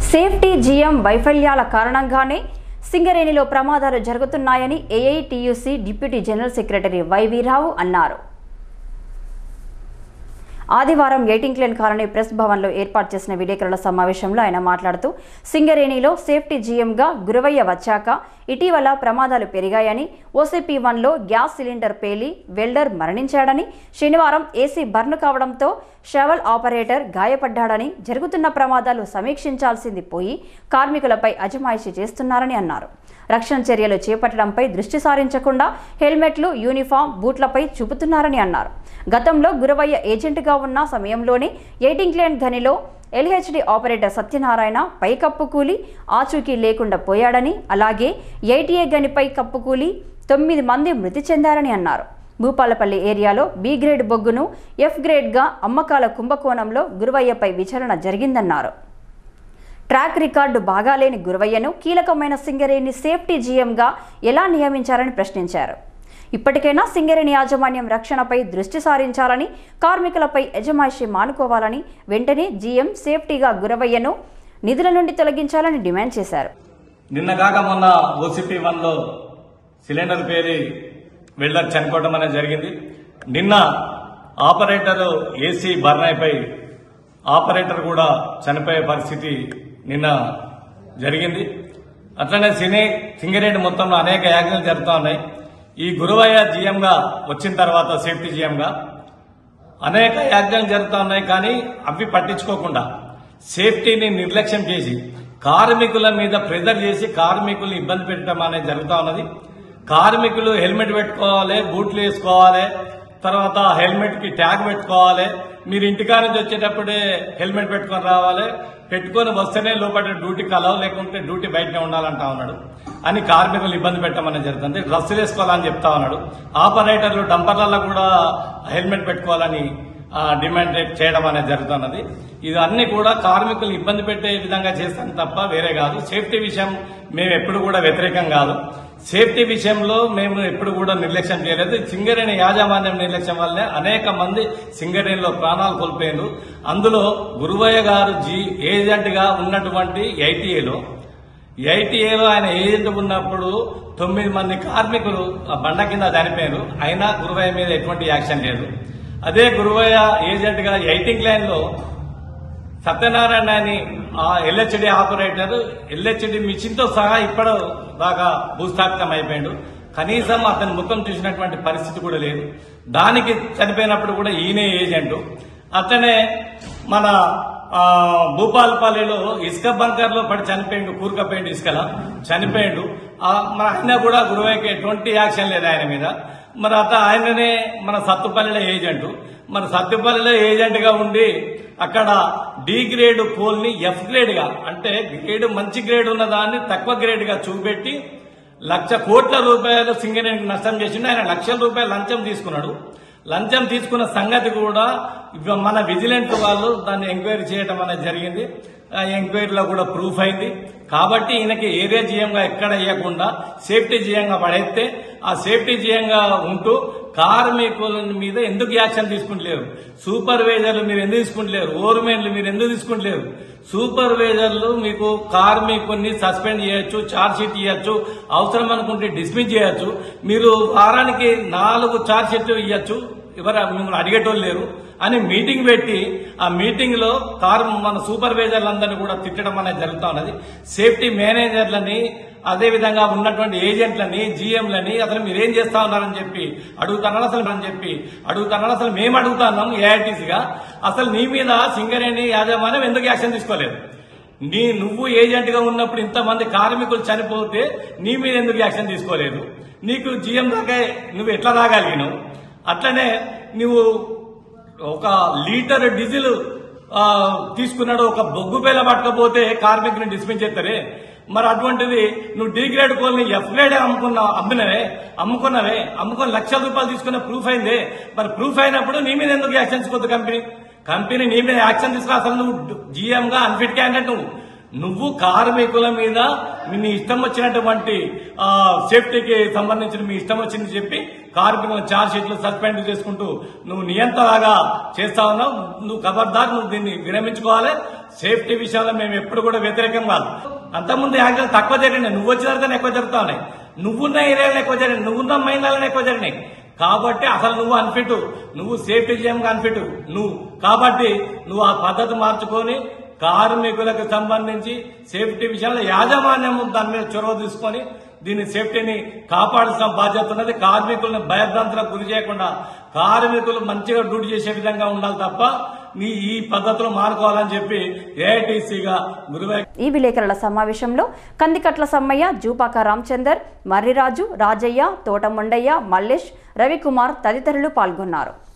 safety GM వైఫల్యాల కారణంగానే సింగరేణిలో ప్రమాదాలు జరుగుతున్నాయని AITUC deputy general secretary YV Rao అన్నారు ఆదివారం ఎయిటింగ్ క్లేన్ కాలనీ ప్రెస్ భవన్లో ఏర్పాటు చేసిన విలేకరుల సమావేశంలో ఆయన మాట్లాడుతూ సింగరేణిలో సేఫ్టీ జీఎంగా గురవయ్య వచ్చాక ఇటీవల ప్రమాదాలు పెరిగాయని ఓసీపీ వన్లో గ్యాస్ సిలిండర్ పేలి వెల్డర్ మరణించాడని శనివారం ఏసీ బర్న్ కావడంతో షవల్ ఆపరేటర్ గాయపడ్డాడని జరుగుతున్న ప్రమాదాలు సమీక్షించాల్సింది పోయి కార్మికులపై అజమాయిషీ చేస్తున్నారని అన్నారు రక్షణ చర్యలు చేపట్టడంపై దృష్టి సారించకుండా హెల్మెట్లు యూనిఫామ్ బూట్లపై చూపుతున్నారని అన్నారు గతంలో గురవయ్య ఏజెంట్గా ఉన్న సమయంలోనే ఎయిటింగ్ లేన్ గనిలో ఎల్హెచ్డి ఆపరేటర్ సత్యనారాయణ పై కప్పు కూలి ఆచూకీ లేకుండా పోయాడని అలాగే ఏటీఏ గనిపై కప్పు కూలి తొమ్మిది మంది మృతి చెందారని అన్నారు భూపాలపల్లి ఏరియాలో బి గ్రేడ్ బొగ్గును ఎఫ్ గ్రేడ్గా అమ్మకాల కుంభకోణంలో గురువయ్యపై విచారణ జరిగిందన్నారు ట్రాక్ రికార్డు బాగాలేని గురవయ్యను కీలకమైన సింగరేణి సేఫ్టీ జీఎంగా ఎలా నియమించారని ప్రశ్నించారు ఇప్పటికైనా సింగరేణి యాజమాన్యం రక్షణపై దృష్టి సారించాలని కార్మికులపై యజమాయిషి మానుకోవాలని వెంటనే జీఎం సేఫ్టీగా గురవయ్యను నిధుల నుండి తొలగించాలని డిమాండ్ చేశారు నిన్న కాక మొన్న ఓసిపి వన్ లో సిలిండర్ పేరి వెల్డర్ చనిపోవడం అనేది జరిగింది నిన్న ఆపరేటర్ ఏసీ బర్నాయ్పై ఆపరేటర్ కూడా చనిపోయే పరిస్థితి నిన్న జరిగింది అట్లనే సినీ సింగరేణి మొత్తంలో అనేక యాక్సిడెంట్లు జరుగుతూ ఉన్నాయి ఈ గురువయ్య జీఎంగా వచ్చిన తర్వాత సేఫ్టీ జీఎంగా అనేక యాక్సిడెంట్లు జరుగుతూ ఉన్నాయి కానీ అవి పట్టించుకోకుండా సేఫ్టీని నిర్లక్ష్యం చేసి కార్మికుల మీద ప్రెజర్ చేసి కార్మికుల్ని ఇబ్బంది పెట్టడం అనేది జరుగుతూ ఉన్నది కార్మికులు హెల్మెట్ పెట్టుకోవాలి బూట్లు వేసుకోవాలి తర్వాత హెల్మెట్ కి ట్యాగ్ పెట్టుకోవాలి మీరు ఇంటికా నుంచి వచ్చేటప్పుడే హెల్మెట్ పెట్టుకొని రావాలి పెట్టుకొని వస్తేనే లోపల డ్యూటీ కలవు లేకుంటే డ్యూటీ బయటనే ఉండాలంటా ఉన్నాడు అని కార్మికులు ఇబ్బంది పెట్టమని జరుగుతుంది డ్రస్సులు వేసుకోవాలని చెప్తా ఉన్నాడు ఆపరేటర్లు డంపర్లలో కూడా హెల్మెట్ పెట్టుకోవాలని ఆ, డిమాండ్ చేయడం అనేది జరుగుతున్నది ఇది అన్ని కూడా కార్మికులు ఇబ్బంది పెట్టే విధంగా చేస్తాం తప్ప వేరే కాదు సేఫ్టీ విషయం మేము ఎప్పుడు కూడా వ్యతిరేకం కాదు సేఫ్టీ విషయంలో మేము ఎప్పుడు కూడా నిర్లక్ష్యం చేయలేదు సింగరేణి యాజమాన్యం నిర్లక్ష్యం వల్లే అనేక మంది సింగరేణిలో ప్రాణాలు కోల్పోయారు అందులో గురువయ్య గారు జీ ఏజెంట్ గా ఉన్నటువంటి ఐటీఏలో ఐటీఏలో ఆయన ఏజెంట్ ఉన్నప్పుడు తొమ్మిది మంది కార్మికులు ఆ బండ కింద చనిపోయారు అయినా గురువయ్య మీద ఎటువంటి యాక్షన్ లేదు అదే గురువయ్య ఏజెంట్ గా ఎయిటింగ్ లైన్ లో సత్యనారాయణ అని ఆ ఎల్హెచ్డి ఆపరేటర్ ఎల్హెచ్డి మిషన్ తో సహా ఇప్పుడు బాగా భూస్థాపితం అయిపోయాడు కనీసం అతని ముఖం చూసినటువంటి పరిస్థితి కూడా లేదు దానికి చనిపోయినప్పుడు కూడా ఈయనే ఏజెంట్ అతనే మన ఆ, భూపాలపల్లిలో ఇసుక బంకర్ లో పడి చనిపోయిండు కూరుకపోయిండు ఇసుకల చనిపోయిండు ఆ, మరి ఆయన కూడా గురువైకి ఎటువంటి యాక్షన్ లేదు ఆయన మీద మరి అత ఆయననే మన సత్తుపల్లిలో ఏజెంట్ మన సత్తుపల్లిలో ఏజెంట్ గా ఉండి అక్కడ డి గ్రేడ్ కోల్ ని ఎఫ్ గ్రేడ్ గా అంటే గ్రేడ్ మంచి గ్రేడ్ ఉన్న దాన్ని తక్కువ గ్రేడ్ గా చూపెట్టి లక్ష కోట్ల రూపాయలు సింగరేణికి నష్టం చేసిండు ఆయన లక్షల రూపాయలు లంచం తీసుకున్నాడు లంచం తీసుకున్న సంగతి కూడా ఇవ- మన విజిలెంట్ వాళ్ళు దాన్ని ఎంక్వైరీ చేయడం అనేది జరిగింది ఆ ఎంక్వైరీలో కూడా ప్రూఫ్ అయింది కాబట్టి ఈయనకి ఏరియా జీఎంగా ఎక్కడ ఇవ్వకుండా సేఫ్టీ జీఎంగా పడేస్తే ఆ సేఫ్టీ జీఎంగా ఉంటూ కార్మికుల మీద ఎందుకు యాక్షన్ తీసుకుంటలేరు సూపర్వైజర్లు మీరు ఎందుకు తీసుకుంటలేరు ఓర్మెన్లు మీరు ఎందుకు తీసుకుంటలేరు సూపర్వైజర్లు మీకు కార్మికుల్ని సస్పెండ్ చేయొచ్చు ఛార్జ్ షీట్ ఇవ్వచ్చు అవసరం అనుకుంటే డిస్మిస్ చేయొచ్చు మీరు వారానికి నాలుగు ఛార్జ్ షీట్లు ఇవ్వచ్చు ఎవరు మిమ్మల్ని అడిగేటోళ్ళు లేరు అని మీటింగ్ పెట్టి ఆ మీటింగ్ లో కార్ మన సూపర్వైజర్లందరినీ కూడా తిట్టడం అనేది జరుగుతా ఉన్నది సేఫ్టీ మేనేజర్లని అదే విధంగా ఉన్నటువంటి ఏజెంట్లని జీఎంలని అసలు మీరు ఏం చేస్తా ఉన్నారని చెప్పి అడుగుతున్నాను అసలు అని చెప్పి అడుగుతున్నాను అసలు మేము అడుగుతున్నాం ఏఐటీసీగా అసలు నీ మీద సింగరేణి యాజమాన్యం ఎందుకు యాక్షన్ తీసుకోలేదు నీ నువ్వు ఏజెంట్ గా ఉన్నప్పుడు ఇంతమంది కార్మికులు చనిపోతే నీ మీద ఎందుకు యాక్షన్ తీసుకోలేదు నీకు జీఎం దాకా నువ్వు ఎట్లా రాగలిగినావు అట్లనే నువ్వు ఒక లీటర్ డీజిల్ ఆ, తీసుకున్నాడు ఒక బొగ్గు పేల పట్టకపోతే కార్మికుని డిస్మిస్ చేస్తారే మరి అటువంటిది నువ్వు డీ గ్రేడ్ కోల్ని ఎఫ్ గ్రేడ్ అమ్ముకున్నావు అమ్మినవే అమ్ముకున్నవే అమ్ముకొని లక్షల రూపాయలు తీసుకున్న ప్రూఫ్ అయిందే మరి ప్రూఫ్ అయినప్పుడు నీ మీద ఎందుకు యాక్షన్ తీసుకోవద్దు కంపెనీ కంపెనీ నీ మీద యాక్షన్ తీసుకురా అసలు నువ్వు జీఎం గా అన్ఫిట్ క్యాండిడేట్ నువ్వు నువ్వు కార్మికుల మీద నీ ఇష్టం వచ్చినటువంటి ఆ, సేఫ్టీకి సంబంధించిన మీ ఇష్టం వచ్చింది చెప్పి కార్మికులను చార్జ్ షీట్లు సస్పెండ్ చేసుకుంటూ నువ్వు నియంతలాగా చేస్తా ఉన్నావు నువ్వు ఖబర్దార్ నువ్వు దీన్ని విరమించుకోవాలి సేఫ్టీ విషయంలో మేము ఎప్పుడు కూడా వ్యతిరేకం కాదు అంతకుముందు యాక్సిడెంట్ తక్కువ జరిగినాయి నువ్వు వచ్చిన తర్వాత ఎక్కువ జరుగుతా ఉన్నాయి నువ్వున్న ఏరియాలో ఎక్కువ జరిగినాయి నువ్వున్న మైనాలను ఎక్కువ జరిగినాయి కాబట్టి అసలు నువ్వు అన్ఫిట్ నువ్వు సేఫ్టీ చేయడం అన్ఫిట్ నువ్వు కాబట్టి నువ్వు ఆ పద్ధతి మార్చుకొని కార్మికులకు సంబంధించి సేఫ్టీ విషయంలో యాజమాన్యం దాని మీద చొరవ తీసుకొని దీని సేఫ్టీని కాపాడాల్సిన బాధ్యత ఉన్నది కార్మికులను భయభ్రాంతులకు గురి చేయకుండా కార్మికులు మంచిగా డ్యూటీ చేసే విధంగా ఉండాలి తప్ప నీ ఈ పద్ధతులు మానుకోవాలని చెప్పి ఏఐటీసీగా గురువై ఈ విలేకరుల సమావేశంలో కందికట్ల సమ్మయ్య జూపాక రామచందర్ మర్రిరాజు రాజయ్య తోటముండయ్య మల్లేష్ రవికుమార్ తదితరులు పాల్గొన్నారు